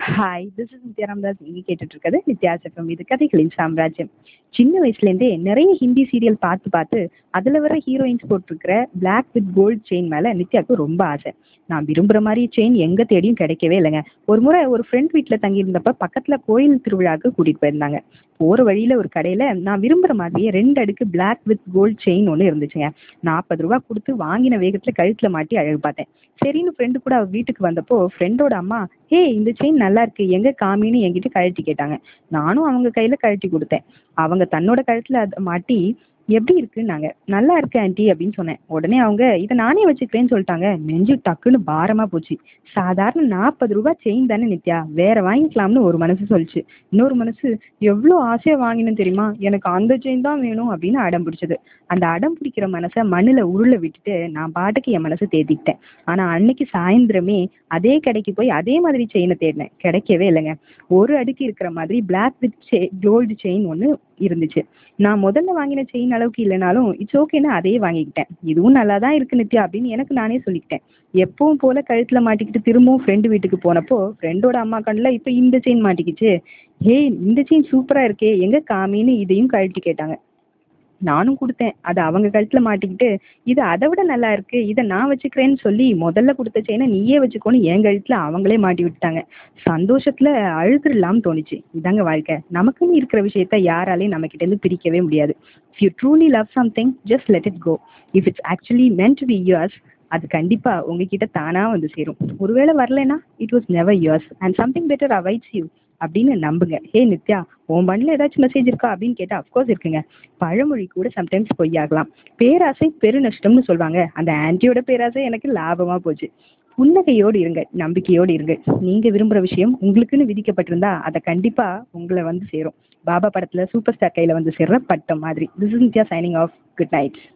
hi this is Nithya Ramadas நீங்கள் கேட்டுட்டு இருக்கிறது நித்யா எஃப்எம் இது கதைகளின் சாம்ராஜ்யம் சின்ன வயசுலேருந்தே நிறைய ஹிந்தி சீரியல் பார்த்து பார்த்து அதில் வர ஹீரோயின்ஸ் போட்டிருக்கிற பிளாக் வித் கோல்ட் செயின் மேலே நித்யாவுக்கு ரொம்ப ஆசை நான் விரும்புகிற மாதிரி செயின் எங்கே தேடியும் கிடைக்கவே இல்லைங்க ஒரு முறை ஒரு ஃப்ரெண்ட் வீட்டில் தங்கியிருந்தப்ப பக்கத்தில் கோயில் திருவிழாவுக்கு கூட்டிகிட்டு போயிருந்தாங்க போகிற வழியில் ஒரு கடையில் நான் விரும்புகிற மாதிரியே ரெண்டு அடுக்கு பிளாக் வித் கோல்ட் செயின் ஒன்று இருந்துச்சுங்க நாற்பது ரூபா கொடுத்து வாங்கின வேகத்தில் கழுத்தில் மாட்டி அழகு பார்த்தேன் சரின்னு ஃப்ரெண்டு கூட அவ வீட்டுக்கு வந்தப்போ ஃப்ரெண்டோட அம்மா ஹே இந்த செயின் நல்லா இருக்கு எங்க காமின்னு என்கிட்ட கழட்டி கேட்டாங்க நானும் அவங்க கையில கழட்டி கொடுத்தேன் அவங்க தன்னோட கழுத்துல அதை மாட்டி எப்படி இருக்குன்னாங்க நல்லா இருக்கு ஆன்ட்டி அப்படின்னு சொன்னேன் உடனே அவங்க இதை நானே வச்சுக்கிறேன்னு சொல்லிட்டாங்க நெஞ்சு டக்குன்னு பாரமா போச்சு சாதாரண நாற்பது ரூபாய் செயின் தானே நித்யா வேற வாங்கிக்கலாம்னு ஒரு மனசு சொல்லிச்சு இன்னொரு மனசு எவ்வளோ ஆசையா வாங்கினேன் தெரியுமா எனக்கு அந்த செயின் தான் வேணும் அப்படின்னு அடம் பிடிச்சது அந்த அடம் பிடிக்கிற மனசை மண்ணில் உருளை விட்டுட்டு நான் பாட்டுக்கு என் மனசை தேத்திக்கிட்டேன் ஆனால் அன்னைக்கு சாயந்தரமே அதே கடைக்கு போய் அதே மாதிரி செயினை தேடினேன் கிடைக்கவே இல்லைங்க ஒரு அடுக்கு இருக்கிற மாதிரி பிளாக் வித் செ கோல்டு செயின் ஒன்று இருந்துச்சு நான் முதல்ல வாங்கின செயின் அளவுக்கு இல்லைனாலும் இட்ஸ் ஓகேன்னு அதையே வாங்கிக்கிட்டேன் இதுவும் நல்லா தான் இருக்கு நித்யா அப்படின்னு எனக்கு நானே சொல்லிக்கிட்டேன் எப்பவும் போல கழுத்துல மாட்டிக்கிட்டு திரும்பவும் ஃப்ரெண்டு வீட்டுக்கு போனப்போ ஃப்ரெண்டோட அம்மா கண்ணில் இப்போ இந்த செயின் மாட்டிக்கிச்சு ஹே இந்த செயின் சூப்பராக இருக்கே எங்க காமின்னு இதையும் கழட்டி கேட்டாங்க நானும் கொடுத்தேன் அது அவங்க கழுத்துல மாட்டிக்கிட்டு இது அதை விட நல்லா இருக்கு இதை நான் வச்சுக்கிறேன்னு சொல்லி முதல்ல கொடுத்த செயினை நீயே வச்சுக்கோன்னு என் கழுத்துல அவங்களே மாட்டி விட்டாங்க சந்தோஷத்துல அழுதுடலாம் தோணுச்சு இதாங்க வாழ்க்கை நமக்குன்னு இருக்கிற விஷயத்த யாராலையும் நம்ம கிட்ட இருந்து பிரிக்கவே முடியாது if you truly love something just let it go if it's actually meant to be yours அது கண்டிப்பா உங்ககிட்ட தானா வந்து சேரும் ஒருவேளை வரலைன்னா it was never yours and something better awaits you அப்படின்னு நம்புங்க ஹே நித்யா உன் பண்ணில் ஏதாச்சும் மெசேஜ் இருக்கா அப்படின்னு கேட்டால் அஃப்கோர்ஸ் இருக்குங்க பழமொழி கூட சம்டைம்ஸ் பொய்யாகலாம் பேராசை பெருநஷ்டம்னு சொல்லுவாங்க அந்த ஆன்ட்டியோட பேராசை எனக்கு லாபமாக போச்சு புன்னகையோடு இருங்க நம்பிக்கையோடு இருங்க நீங்கள் விரும்புகிற விஷயம் உங்களுக்குன்னு விதிக்கப்பட்டிருந்தா அதை கண்டிப்பாக உங்களை வந்து சேரும் பாபா படத்தில் சூப்பர் ஸ்டார் கையில் வந்து சேர்ற பட்டம் மாதிரி this is Nithya signing off good night